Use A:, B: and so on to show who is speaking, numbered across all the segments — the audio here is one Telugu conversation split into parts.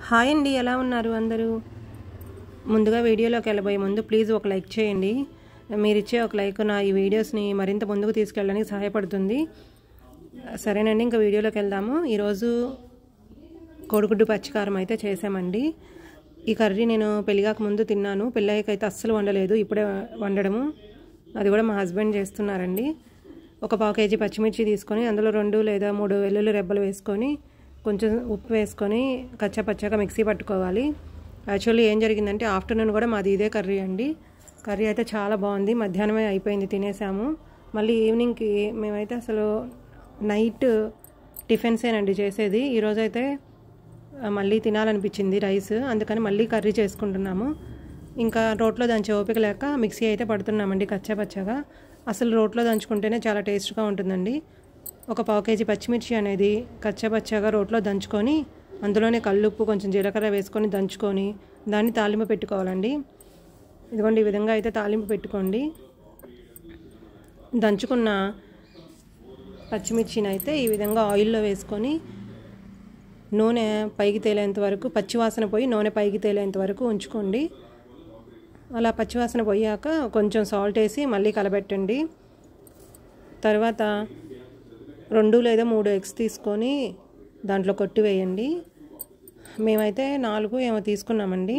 A: హాయ్ అండి ఎలా ఉన్నారు అందరూ ముందుగా వీడియోలోకి వెళ్ళబోయే ముందు ప్లీజ్ ఒక లైక్ చేయండి మీరు ఇచ్చే ఒక లైక్ నా ఈ వీడియోస్ని మరింత ముందుకు తీసుకెళ్ళడానికి సహాయపడుతుంది సరేనండి ఇంకా వీడియోలోకి వెళ్దాము ఈరోజు కోడిగుడ్డు పచ్చికారం అయితే చేసామండి ఈ కర్రీ నేను పెళ్ళిగాక ముందు తిన్నాను పెళ్ళయ్యాక అయితే అస్సలు వండలేదు ఇప్పుడే వండడము అది కూడా మా హస్బెండ్ చేస్తున్నారండి ఒక పావు కేజీ పచ్చిమిర్చి తీసుకొని అందులో రెండు లేదా మూడు వెల్లుల్లి రెబ్బలు వేసుకొని కొంచెం ఉప్పు వేసుకొని కచ్చా పచ్చాగా మిక్సీ పట్టుకోవాలి యాక్చువల్లీ ఏం జరిగిందంటే ఆఫ్టర్నూన్ కూడా మాది ఇదే కర్రీ అండి కర్రీ అయితే చాలా బాగుంది మధ్యాహ్నమే అయిపోయింది తినేసాము మళ్ళీ ఈవినింగ్కి మేమైతే అసలు నైట్ టిఫిన్సేనండి చేసేది ఈరోజైతే మళ్ళీ తినాలనిపించింది రైస్ అందుకని మళ్ళీ కర్రీ చేసుకుంటున్నాము ఇంకా రోట్లో దంచే ఓపిక లేక మిక్సీ అయితే పడుతున్నామండి కచ్చా పచ్చగా అసలు రోట్లో దంచుకుంటేనే చాలా టేస్ట్గా ఉంటుందండి ఒక పావు కేజీ పచ్చిమిర్చి అనేది కచ్చా పచ్చగా రోట్లో దంచుకొని అందులోనే కల్లుప్పు కొంచెం జీలకర్ర వేసుకొని దంచుకొని దాన్ని తాలింపు పెట్టుకోవాలండి ఇదిగోండి ఈ విధంగా అయితే తాలింపు పెట్టుకోండి దంచుకున్న పచ్చిమిర్చిని అయితే ఈ విధంగా ఆయిల్లో వేసుకొని నూనె పైకి తేలేంత వరకు పచ్చివాసన పోయి నూనె పైకి తేలేంత వరకు ఉంచుకోండి అలా పచ్చివాసన పోయాక కొంచెం సాల్ట్ వేసి మళ్ళీ కలబెట్టండి తర్వాత రెండు లేదా మూడు ఎగ్స్ తీసుకొని దాంట్లో కొట్టి వేయండి మేమైతే నాలుగు ఏమో తీసుకున్నామండి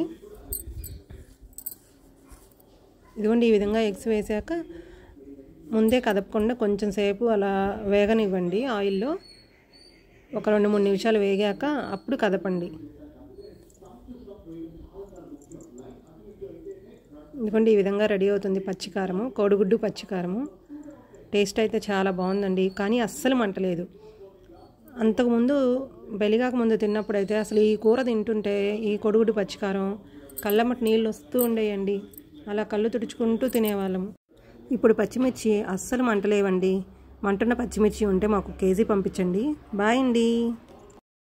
A: ఇదిగోండి ఈ విధంగా ఎగ్స్ వేసాక ముందే కదపకుండా కొంచెం సేపు అలా వేగనివ్వండి ఆయిల్లో ఒక రెండు మూడు నిమిషాలు వేగాక అప్పుడు కదపండి ఎందుకంటే ఈ విధంగా రెడీ అవుతుంది పచ్చికారము కోడిగుడ్డు పచ్చికారము టేస్ట్ అయితే చాలా బాగుందండి కానీ అస్సలు మంటలేదు అంతకుముందు బెలిగాక ముందు తిన్నప్పుడు అయితే అసలు ఈ కూర తింటుంటే ఈ కొడుగుడు పచ్చికారం కళ్ళమ్మటి నీళ్ళు వస్తూ ఉండేయండి అలా కళ్ళు తుడుచుకుంటూ తినేవాళ్ళము ఇప్పుడు పచ్చిమిర్చి అస్సలు మంటలేవండి మంటున్న పచ్చిమిర్చి ఉంటే మాకు కేజీ పంపించండి బాయ్ అండి